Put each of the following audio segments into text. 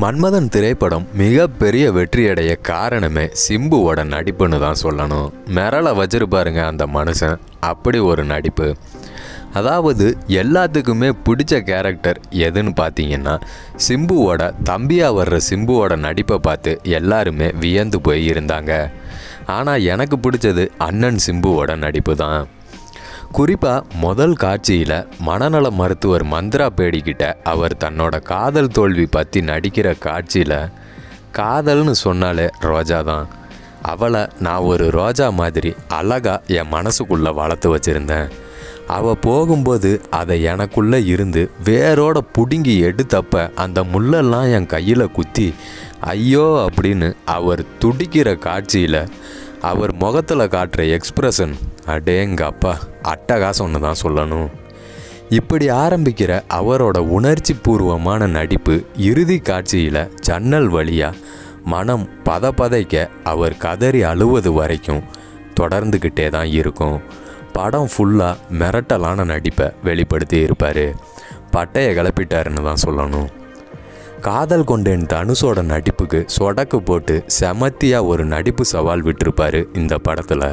மன்மதன் திரைப்படம் மிகப்பெரிய வெற்றியடைய காரணமே சிம்புவோட நடிப்புன்னு தான் சொல்லணும் மிரள வச்சிருப்பாருங்க அந்த மனுஷன் அப்படி ஒரு நடிப்பு அதாவது எல்லாத்துக்குமே பிடிச்ச கேரக்டர் எதுன்னு பார்த்தீங்கன்னா சிம்புவோட தம்பியாக வர்ற சிம்புவோட நடிப்பை பார்த்து எல்லாருமே வியந்து போய் இருந்தாங்க ஆனால் எனக்கு பிடிச்சது அண்ணன் சிம்புவோட நடிப்பு தான் குறிப்பாக முதல் காட்சியில் மனநல மருத்துவர் மந்த்ரா பேடிக்கிட்ட அவர் தன்னோட காதல் தோல்வி பற்றி நடிக்கிற காட்சியில் காதல்னு சொன்னாலே ரோஜா தான் அவளை நான் ஒரு ரோஜா மாதிரி அழகா என் மனசுக்குள்ளே வளர்த்து வச்சுருந்தேன் அவள் போகும்போது அதை எனக்குள்ளே இருந்து வேரோட பிடுங்கி எடுத்தப்ப அந்த முள்ளெல்லாம் என் கையில் குத்தி ஐயோ அப்படின்னு அவர் துடிக்கிற காட்சியில் அவர் முகத்தில் காட்டுற எக்ஸ்பிரஷன் அடேங்கப்பா அட்டகாசம்னு தான் சொல்லணும் இப்படி ஆரம்பிக்கிற அவரோட உணர்ச்சி பூர்வமான நடிப்பு இறுதி காட்சியில் ஜன்னல் வழியாக மனம் பத பதைக்க அவர் கதறி அழுவது வரைக்கும் தொடர்ந்துக்கிட்டே தான் இருக்கும் படம் ஃபுல்லாக மிரட்டலான நடிப்பை வெளிப்படுத்தி இருப்பார் பட்டையை கிளப்பிட்டாருன்னு தான் சொல்லணும் காதல் கொண்டேன் தனுஷோட நடிப்புக்கு சொடக்கு போட்டு செமத்தியாக ஒரு நடிப்பு சவால் விட்டிருப்பாரு இந்த படத்தில்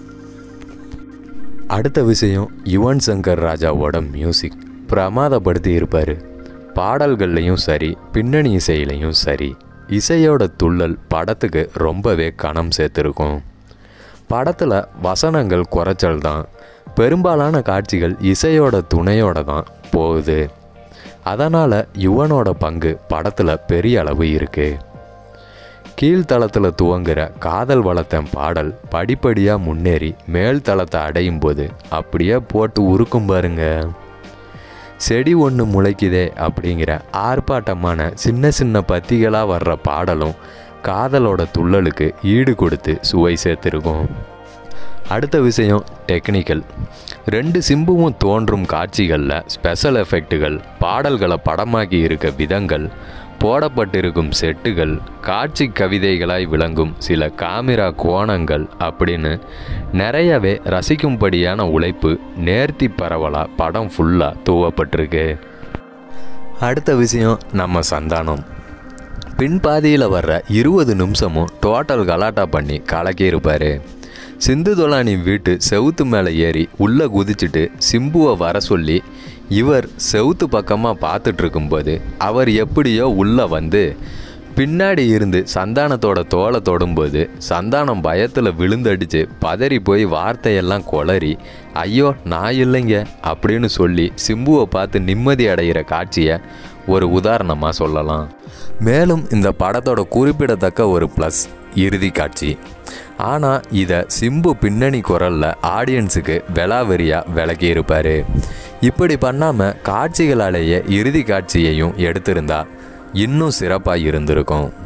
அடுத்த விஷயம் யுவன் சங்கர் ராஜாவோட மியூசிக் பிரமாதப்படுத்தி இருப்பார் பாடல்கள்லையும் சரி பின்னணி இசையிலையும் சரி இசையோட துள்ளல் படத்துக்கு ரொம்பவே கணம் சேர்த்துருக்கும் படத்தில் வசனங்கள் குறைச்சல் தான் பெரும்பாலான காட்சிகள் இசையோட துணையோட தான் போகுது அதனால் யுவனோட பங்கு படத்தில் பெரிய அளவு இருக்குது கீழ்த்தளத்தில் துவங்குற காதல் வளர்த்தன் பாடல் படிப்படியாக முன்னேறி மேல் தளத்தை அடையும் போது அப்படியே போட்டு உருக்கும் பாருங்க செடி ஒன்று முளைக்குதே அப்படிங்கிற ஆர்ப்பாட்டமான சின்ன சின்ன பத்திகளாக வர்ற பாடலும் காதலோட துள்ளலுக்கு ஈடு கொடுத்து சுவை சேர்த்துருக்கும் அடுத்த விஷயம் டெக்னிக்கல் ரெண்டு சிம்புவும் தோன்றும் காட்சிகளில் ஸ்பெஷல் எஃபெக்ட்டுகள் பாடல்களை படமாக்கி இருக்க விதங்கள் போடப்பட்டிருக்கும் செட்டுகள் காட்சி கவிதைகளாய் விளங்கும் சில காமிரா கோணங்கள் அப்படின்னு நிறையவே ரசிக்கும்படியான உழைப்பு நேர்த்தி பரவலாக படம் ஃபுல்லாக தூவப்பட்டிருக்கு அடுத்த விஷயம் நம்ம சந்தானம் பின்பாதியில் வர்ற இருபது நிமிஷமும் டோட்டல் கலாட்டா பண்ணி கலக்கியிருப்பார் சிந்து தொலானி வீட்டு செவுத்து மேலே ஏறி உள்ளே குதிச்சுட்டு சிம்புவை வர சொல்லி இவர் செவுத்து பக்கமாக பார்த்துட்டு இருக்கும்போது அவர் எப்படியோ உள்ளே வந்து பின்னாடி இருந்து சந்தானத்தோட தோலை தொடும்போது சந்தானம் பயத்தில் விழுந்தடிச்சு பதறி போய் வார்த்தையெல்லாம் கொளறி ஐயோ நான் இல்லைங்க அப்படின்னு சொல்லி சிம்புவை பார்த்து நிம்மதி அடைகிற காட்சியை ஒரு உதாரணமாக சொல்லலாம் மேலும் இந்த படத்தோட குறிப்பிடத்தக்க ஒரு ப்ளஸ் இறுதி காட்சி ஆனால் இதை சிம்பு பின்னணி குரலில் ஆடியன்ஸுக்கு வெலாவெறியாக விளக்கி இருப்பார் இப்படி பண்ணாமல் காட்சிகளாலேயே இறுதி காட்சியையும் எடுத்திருந்தா இன்னும் சிறப்பாக இருந்திருக்கும்